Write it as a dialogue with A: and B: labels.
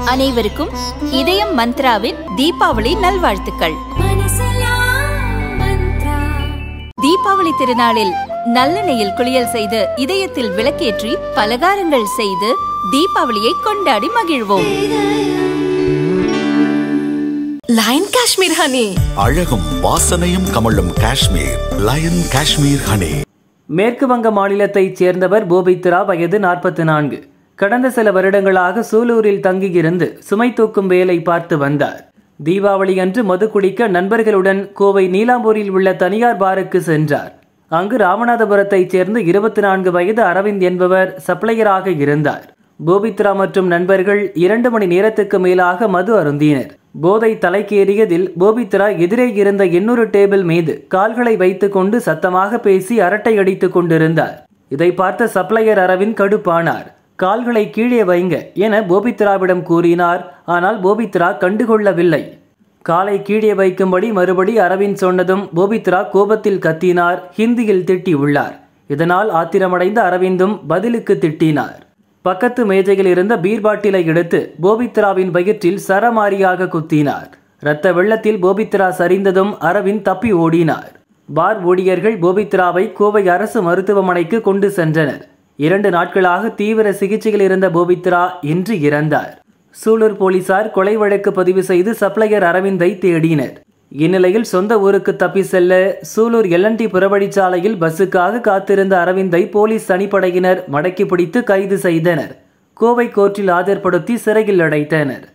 A: அனைவருக்கும் இதயம் மந்த்ராவின் தீபாவளி நல்வாழ்த்துக்கள் தீபாவளி திருநாளில் நல்லெண்ணெயில் குளியல் செய்து இதயத்தில் விளக்கேற்றி பலகாரங்கள் செய்து தீபாவளியை கொண்டாடி மகிழ்வோம்
B: லயன் காஷ்மீர் ஹனி
C: அழகும் வாசனையும் கமழும் காஷ்மீர் லயன் காஷ்மீர் ஹனி
D: மேற்கு வங்க மாநிலத்தைச் சேர்ந்தவர் போபித்ரா வயது நாற்பத்தி நான்கு கடந்த சில வருடங்களாக சூலூரில் தங்கியிருந்து சுமை தூக்கும் வேலை பார்த்து வந்தார் தீபாவளி அன்று மது குடிக்க நண்பர்களுடன் கோவை நீலாம்பூரில் உள்ள தனியார் பாருக்கு சென்றார் அங்கு ராமநாதபுரத்தைச் சேர்ந்த இருபத்தி நான்கு வயது அரவிந்த் என்பவர் சப்ளையராக இருந்தார் போபித்ரா மற்றும் நண்பர்கள் இரண்டு மணி நேரத்துக்கு மேலாக மது அருந்தினர் போதை தலைக்கேறியதில் போபித்ரா எதிரே இருந்த இன்னொரு டேபிள் மீது கால்களை வைத்துக்கொண்டு சத்தமாக பேசி அரட்டை அடித்துக் கொண்டிருந்தார் இதை பார்த்த சப்ளையர் அரவிந்த் கடுப்பானார் கால்களை கீழே வைங்க என போபித்ராவிடம் கூறினார் ஆனால் போபித்ரா கண்டுகொள்ளவில்லை காலை கீழே வைக்கும்படி மறுபடி அரவிந்த் சொன்னதும் போபித்ரா கோபத்தில் கத்தினார் ஹிந்தியில் திட்டியுள்ளார் இதனால் ஆத்திரமடைந்த அரவிந்தும் பதிலுக்கு திட்டினார் பக்கத்து மேஜையில் இருந்த பீர் பாட்டிலை எடுத்து போபித்ராவின் வயிற்றில் சரமாரியாக குத்தினார் இரத்த வெள்ளத்தில் போபித்ரா சரிந்ததும் அரவிந்த் தப்பி ஓடினார் பார் ஊழியர்கள் போபித்ராவை கோவை அரசு மருத்துவமனைக்கு கொண்டு சென்றனர் இரண்டு நாட்களாக தீவிர சிகிச்சையில் இருந்த போபித்ரா இன்று இறந்தார் சூலூர் போலீசார் கொலை வழக்கு பதிவு செய்து சப்ளையர் அரவிந்தை தேடினர் இந்நிலையில் சொந்த ஊருக்கு தப்பி செல்ல சூலூர் எல்என்டி புறவழிச்சாலையில் பஸ்ஸுக்காக காத்திருந்த அரவிந்தை போலீஸ் தனிப்படையினர் மடக்கி பிடித்து கைது செய்தனர் கோவை கோர்ட்டில் ஆஜர்படுத்தி சிறையில் அடைத்தனர்